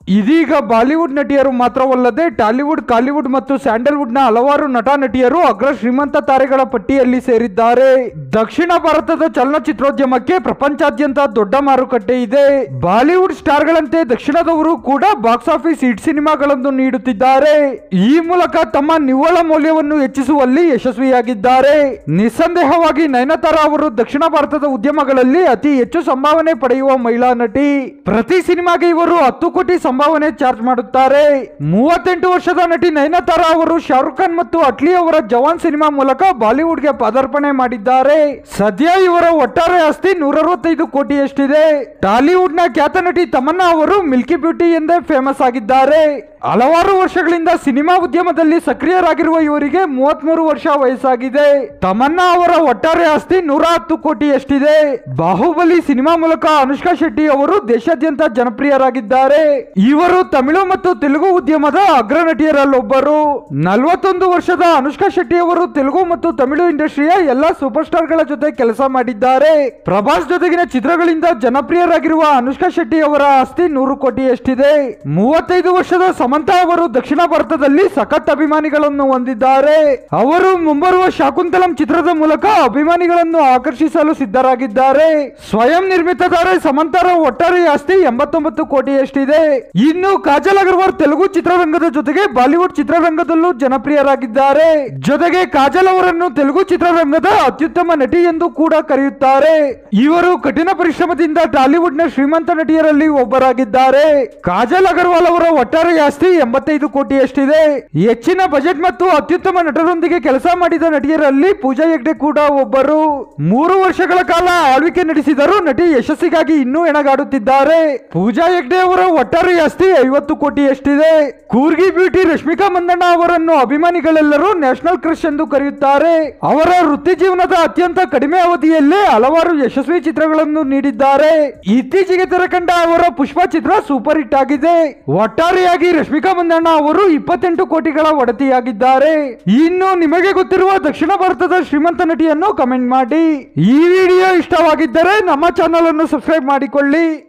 ಇದೀಗ ಬಾಲಿವುಡ್ ನಟಿಯರು ಮಾತ್ರವಲ್ಲದೆ ಟಾಲಿವುಡ್ ಕಾಲಿವುಡ್ ಮತ್ತು ಸ್ಯಾಂಡಲ್ವುಡ್ ನ ಹಲವಾರು ನಟ ನಟಿಯರು ಅಗ್ರ ಶ್ರೀಮಂತ ತಾರೆಗಳ ಪಟ್ಟಿಯಲ್ಲಿ ಸೇರಿದ್ದಾರೆ ದಕ್ಷಿಣ ಭಾರತದ ಚಲನಚಿತ್ರೋದ್ಯಮಕ್ಕೆ ಪ್ರಪಂಚಾದ್ಯಂತ ದೊಡ್ಡ ಮಾರುಕಟ್ಟೆ ಇದೆ ಬಾಲಿವುಡ್ ಸ್ಟಾರ್ಗಳಂತೆ ದಕ್ಷಿಣದವರು ಕೂಡ ಬಾಕ್ಸ್ ಆಫೀಸ್ ಹಿಟ್ ಸಿನಿಮಾಗಳನ್ನು ನೀಡುತ್ತಿದ್ದಾರೆ ಈ ಮೂಲಕ ತಮ್ಮ ನಿವ್ವಳ ಮೌಲ್ಯವನ್ನು ಹೆಚ್ಚಿಸುವಲ್ಲಿ ಯಶಸ್ವಿಯಾಗಿದ್ದಾರೆ ನಿಸ್ಸಂದೇಹವಾಗಿ ನಯನತಾರ ಅವರು ದಕ್ಷಿಣ ಭಾರತದ ಉದ್ಯಮಗಳಲ್ಲಿ ಅತಿ ಹೆಚ್ಚು ಸಂಭಾವನೆ ಪಡೆಯುವ ಮಹಿಳಾ ನಟಿ ಪ್ರತಿ ಸಿನಿಮಾಗೆ ಇವರು ಹತ್ತು ಕೋಟಿ ಸಂಭಾವನೆ ಚಾರ್ಜ್ ಮಾಡುತ್ತಾರೆ ಮೂವತ್ತೆಂಟು ವರ್ಷದ ನಟಿ ನಯನತಾರ ಅವರು ಶಾರುಖ್ ಖಾನ್ ಮತ್ತು ಅಟ್ಲಿ ಅವರ ಜವಾನ್ ಸಿನಿಮಾ ಮೂಲಕ ಬಾಲಿವುಡ್ಗೆ ಪದಾರ್ಪಣೆ ಮಾಡಿದ್ದಾರೆ ಸದ್ಯ ಇವರ ಒಟ್ಟಾರೆ ಆಸ್ತಿ ನೂರ ಅರವತ್ತೈದು ಕೋಟಿಯಷ್ಟಿದೆ ಟಾಲಿವುಡ್ ನ ಖ್ಯಾತ ನಟಿ ತಮನ್ನಾ ಅವರು ಮಿಲ್ಕಿ ಬ್ಯೂಟಿ ಎಂದೇ ಫೇಮಸ್ ಆಗಿದ್ದಾರೆ ಹಲವಾರು ವರ್ಷಗಳಿಂದ ಸಿನಿಮಾ ಉದ್ಯಮದಲ್ಲಿ ಸಕ್ರಿಯರಾಗಿರುವ ಇವರಿಗೆ ಮೂವತ್ಮೂರು ವರ್ಷ ವಯಸ್ಸಾಗಿದೆ ತಮನ್ನಾ ಅವರ ಒಟ್ಟಾರೆ ಆಸ್ತಿ ನೂರ ಹತ್ತು ಕೋಟಿಯಷ್ಟಿದೆ ಬಾಹುಬಲಿ ಸಿನಿಮಾ ಮೂಲಕ ಅನುಷ್ಕಾ ಶೆಟ್ಟಿ ಅವರು ದೇಶಾದ್ಯಂತ ಜನಪ್ರಿಯರಾಗಿದ್ದಾರೆ ಇವರು ತಮಿಳು ಮತ್ತು ತೆಲುಗು ಉದ್ಯಮದ ಅಗ್ರ ನಟಿಯರಲ್ಲೊಬ್ಬರು ನಲವತ್ತೊಂದು ವರ್ಷದ ಅನುಷ್ಕಾ ಶೆಟ್ಟಿ ಅವರು ತೆಲುಗು ಮತ್ತು ತಮಿಳು ಇಂಡಸ್ಟ್ರಿಯ ಎಲ್ಲಾ ಸೂಪರ್ ಸ್ಟಾರ್ ಗಳ ಜೊತೆ ಕೆಲಸ ಮಾಡಿದ್ದಾರೆ ಪ್ರಭಾಸ್ ಜೊತೆಗಿನ ಚಿತ್ರಗಳಿಂದ ಜನಪ್ರಿಯರಾಗಿರುವ ಅನುಷ್ಕಾ ಶೆಟ್ಟಿ ಅವರ ಆಸ್ತಿ ನೂರು ಕೋಟಿಯಷ್ಟಿದೆ ಮೂವತ್ತೈದು ವರ್ಷದ ಸಮಂತಾ ಅವರು ದಕ್ಷಿಣ ಭಾರತದಲ್ಲಿ ಸಖತ್ ಅಭಿಮಾನಿಗಳನ್ನು ಹೊಂದಿದ್ದಾರೆ ಅವರು ಮುಂಬರುವ ಶಾಕುಂತಲಂ ಚಿತ್ರದ ಮೂಲಕ ಅಭಿಮಾನಿಗಳನ್ನು ಆಕರ್ಷಿಸಲು ಸಿದ್ಧರಾಗಿದ್ದಾರೆ ಸ್ವಯಂ ನಿರ್ಮಿತದಾರೆ ಸಮಂತಾರ ಒಟ್ಟಾರೆ ಆಸ್ತಿ ಎಂಬತ್ತೊಂಬತ್ತು ಕೋಟಿಯಷ್ಟಿದೆ ಇನ್ನು ಕಾಜಲ್ ಅಗರ್ವಾಲ್ ತೆಲುಗು ಚಿತ್ರರಂಗದ ಜೊತೆಗೆ ಬಾಲಿವುಡ್ ಚಿತ್ರರಂಗದಲ್ಲೂ ಜನಪ್ರಿಯರಾಗಿದ್ದಾರೆ ಜೊತೆಗೆ ಕಾಜಲ್ ಅವರನ್ನು ತೆಲುಗು ಚಿತ್ರರಂಗದ ಅತ್ಯುತ್ತಮ ನಟಿ ಎಂದು ಕೂಡ ಕರೆಯುತ್ತಾರೆ ಇವರು ಕಠಿಣ ಪರಿಶ್ರಮದಿಂದ ಟಾಲಿವುಡ್ ನ ಶ್ರೀಮಂತ ನಟಿಯರಲ್ಲಿ ಒಬ್ಬರಾಗಿದ್ದಾರೆ ಕಾಜಲ್ ಅಗರ್ವಾಲ್ ಅವರ ಒಟ್ಟಾರೆ ಆಸ್ತಿ ಎಂಬತ್ತೈದು ಕೋಟಿಯಷ್ಟಿದೆ ಹೆಚ್ಚಿನ ಬಜೆಟ್ ಮತ್ತು ಅತ್ಯುತ್ತಮ ನಟರೊಂದಿಗೆ ಕೆಲಸ ಮಾಡಿದ ನಟಿಯರಲ್ಲಿ ಪೂಜಾ ಹೆಗ್ಡೆ ಕೂಡ ಒಬ್ಬರು ಮೂರು ವರ್ಷಗಳ ಕಾಲ ಆಳ್ವಿಕೆ ನಡೆಸಿದರೂ ನಟಿ ಯಶಸ್ಸಿಗಾಗಿ ಇನ್ನೂ ಹೆಣಗಾಡುತ್ತಿದ್ದಾರೆ ಪೂಜಾ ಹೆಗ್ಡೆ ಅವರ ಒಟ್ಟಾರೆ ಆಸ್ತಿ ಐವತ್ತು ಕೋಟಿಯಷ್ಟಿದೆ ಕೂರ್ಗಿ ಬ್ಯೂಟಿ ರಶ್ಮಿಕಾ ಮಂದಣ್ಣ ಅವರನ್ನು ಅಭಿಮಾನಿಗಳೆಲ್ಲರೂ ನ್ಯಾಷನಲ್ ಕ್ರಶ್ ಎಂದು ಕರೆಯುತ್ತಾರೆ ಅವರ ವೃತ್ತಿ ಜೀವನದ ಅತ್ಯಂತ ಕಡಿಮೆ ಅವಧಿಯಲ್ಲೇ ಹಲವಾರು ಯಶಸ್ವಿ ಚಿತ್ರಗಳನ್ನು ನೀಡಿದ್ದಾರೆ ಇತ್ತೀಚೆಗೆ ತೆರೆಕಂಡ ಅವರ ಪುಷ್ಪ ಚಿತ್ರ ಸೂಪರ್ ಹಿಟ್ ಆಗಿದೆ ಒಟ್ಟಾರೆಯಾಗಿ ರಶ್ಮಿಕಾ ಮಂದಣ್ಣ ಅವರು ಇಪ್ಪತ್ತೆಂಟು ಕೋಟಿಗಳ ಒಡತಿಯಾಗಿದ್ದಾರೆ ಇನ್ನು ನಿಮಗೆ ಗೊತ್ತಿರುವ ದಕ್ಷಿಣ ಭಾರತದ ಶ್ರೀಮಂತ ನಟಿಯನ್ನು ಕಮೆಂಟ್ ಮಾಡಿ ಈ ವಿಡಿಯೋ ಇಷ್ಟವಾಗಿದ್ದರೆ ನಮ್ಮ ಚಾನಲ್ ಅನ್ನು ಸಬ್ಸ್ಕ್ರೈಬ್ ಮಾಡಿಕೊಳ್ಳಿ